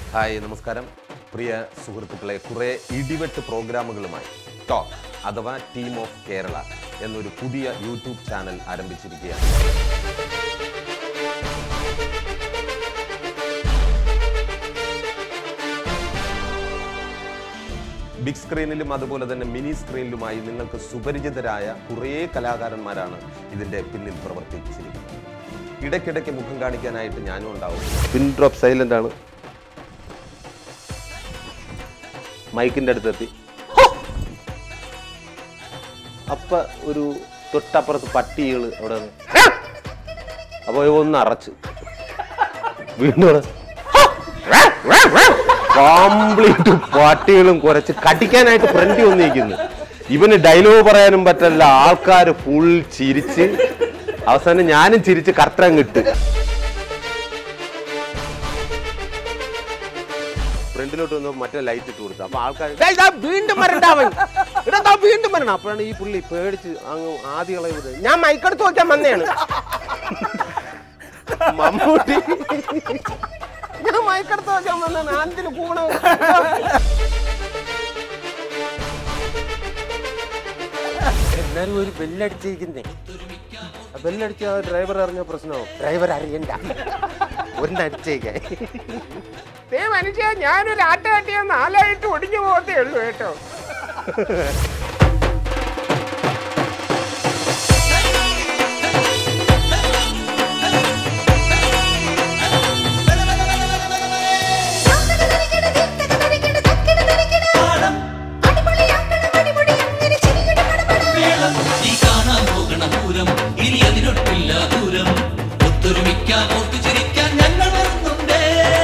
Hi നമസ്കാരം പ്രിയ സുഹൃത്തുക്കളെ കുറേ ഇടിവെട്ട് പ്രോഗ്രാമുകളുമായി ടോക്ക് അഥവാ ടീം ഓഫ് കേരള എന്നൊരു പുതിയ യൂട്യൂബ് ചാനൽ ആരംഭിച്ചിരിക്കുകയാണ് ബിഗ് സ്ക്രീനിലും അതുപോലെ തന്നെ മിനി സ്ക്രീനിലുമായി നിങ്ങൾക്ക് സുപരിചിതരായ കുറേ കലാകാരന്മാരാണ് ഇതിൻ്റെ പിന്നിൽ പ്രവർത്തിച്ചിരിക്കുന്നത് ഇടയ്ക്കിടയ്ക്ക് മുഖം കാണിക്കാനായിട്ട് ഞാനും ഉണ്ടാവും പിൻ ഡ്രോപ്പ് സൈലന്റ് ആണ് മൈക്കിന്റെ അടുത്തെത്തി അപ്പ ഒരു തൊട്ടപ്പുറത്ത് പട്ടികൾ അവിടെ നിന്ന് അപ്പൊ ഒന്ന് അറച്ച് വീണ്ടും അവിടെ കംപ്ലീറ്റ് പട്ടികളും കുറച്ച് കടിക്കാനായിട്ട് ഫ്രണ്ടി വന്നിരിക്കുന്നു ഇവന് ഡയലോഗ് പറയാനും പറ്റല്ല ആൾക്കാർ ഫുൾ ചിരിച്ച് അവസാനം ഞാനും ചിരിച്ച് കർത്തരം കിട്ട് ഫ്രണ്ടിലോട്ട് വന്ന് മറ്റേ ലൈറ്റ് ഇട്ട് കൊടുത്തു അപ്പൊ ആൾക്കാർ "ഡേയ്, ഇതാ വീണ്ടും വരണ്ടാവൻ ഇടാ ദാ വീണ്ടും വരണം അപ്പോഴാണ് ഈ പുള്ളി പേടിച്ച് അങ്ങ് ആദ്യ കളയുന്നത് ഞാൻ മൈക്കെടുത്ത് നോക്കാൻ വന്നതാണ് മമ്മൂട്ടി ഞാൻ മയക്കെടുത്ത് വെക്കാൻ വന്നാണ് ആന്തിന് കൂടെ എന്നാലും ഒരു ബെല്ലടിച്ചിരിക്കുന്നേ ബെല്ലടിച്ച ഡ്രൈവർ അറിഞ്ഞ പ്രശ്നമാവും ഡ്രൈവർ അറിയണ്ട ഒന്നടിച്ചേക്കാൻ ദേ മനുഷ്യ ഞാനൊരു ആട്ട കട്ടിയ നാലായിട്ട് ഒടിഞ്ഞു പോകത്തേ ഉള്ളൂ കേട്ടോ ഈ കാണാൻ പോകണ പൂരം ഇനി അതിനൊട്ടില്ല ദൂരം ഒത്തൊരുമിക്കാൻ ഓർത്തു ചിരിക്കാൻ ഞങ്ങൾ വരുന്നുണ്ടേ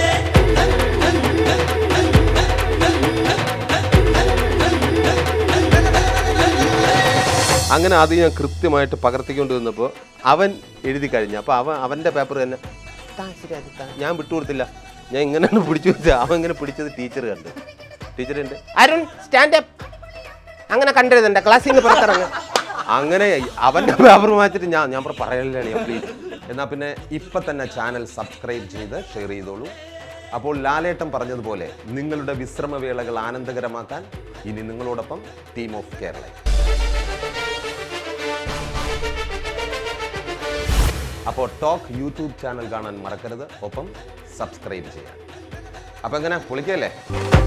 അങ്ങനെ ആദ്യം ഞാൻ കൃത്യമായിട്ട് പകർത്തിക്കൊണ്ട് വന്നപ്പോൾ അവൻ എഴുതി കഴിഞ്ഞു അപ്പോൾ അവൻ അവൻ്റെ പേപ്പർ തന്നെ "താ, ശരി, അത് താ." ഞാൻ വിട്ടുകൊടുത്തില്ല ഞാൻ ഇങ്ങനെയാണ് പിടിച്ചു വെച്ചത് അവൻ ഇങ്ങനെ പിടിച്ചത് ടീച്ചർ കണ്ട് ടീച്ചർ ഉണ്ട് അരുൺ സ്റ്റാൻഡപ്പ് അങ്ങനെ കണ്ടരുതണ്ട ക്ലാസ്സിൽ നിന്ന് പുറത്തിറങ്ങ് അങ്ങനെ അവൻ്റെ പേപ്പർ വായിച്ചിട്ട് ഞാൻ ഞാൻ പറയലാണ് ഞാൻ പ്ലീസ് എന്നാൽ പിന്നെ ഇപ്പം തന്നെ ചാനൽ സബ്സ്ക്രൈബ് ചെയ്ത് ഷെയർ ചെയ്തോളൂ അപ്പോൾ ലാലേട്ടൻ പറഞ്ഞതുപോലെ നിങ്ങളുടെ വിശ്രമവേളകൾ ആനന്ദകരമാക്കാൻ ഇനി നിങ്ങളോടൊപ്പം ടീം ഓഫ് കേരള അപ്പോൾ ടോക്ക് യൂട്യൂബ് ചാനൽ കാണാൻ മറക്കരുത് ഒപ്പം സബ്സ്ക്രൈബ് ചെയ്യാൻ അപ്പോൾ എങ്ങനെ പൊളിക്കല്ലേ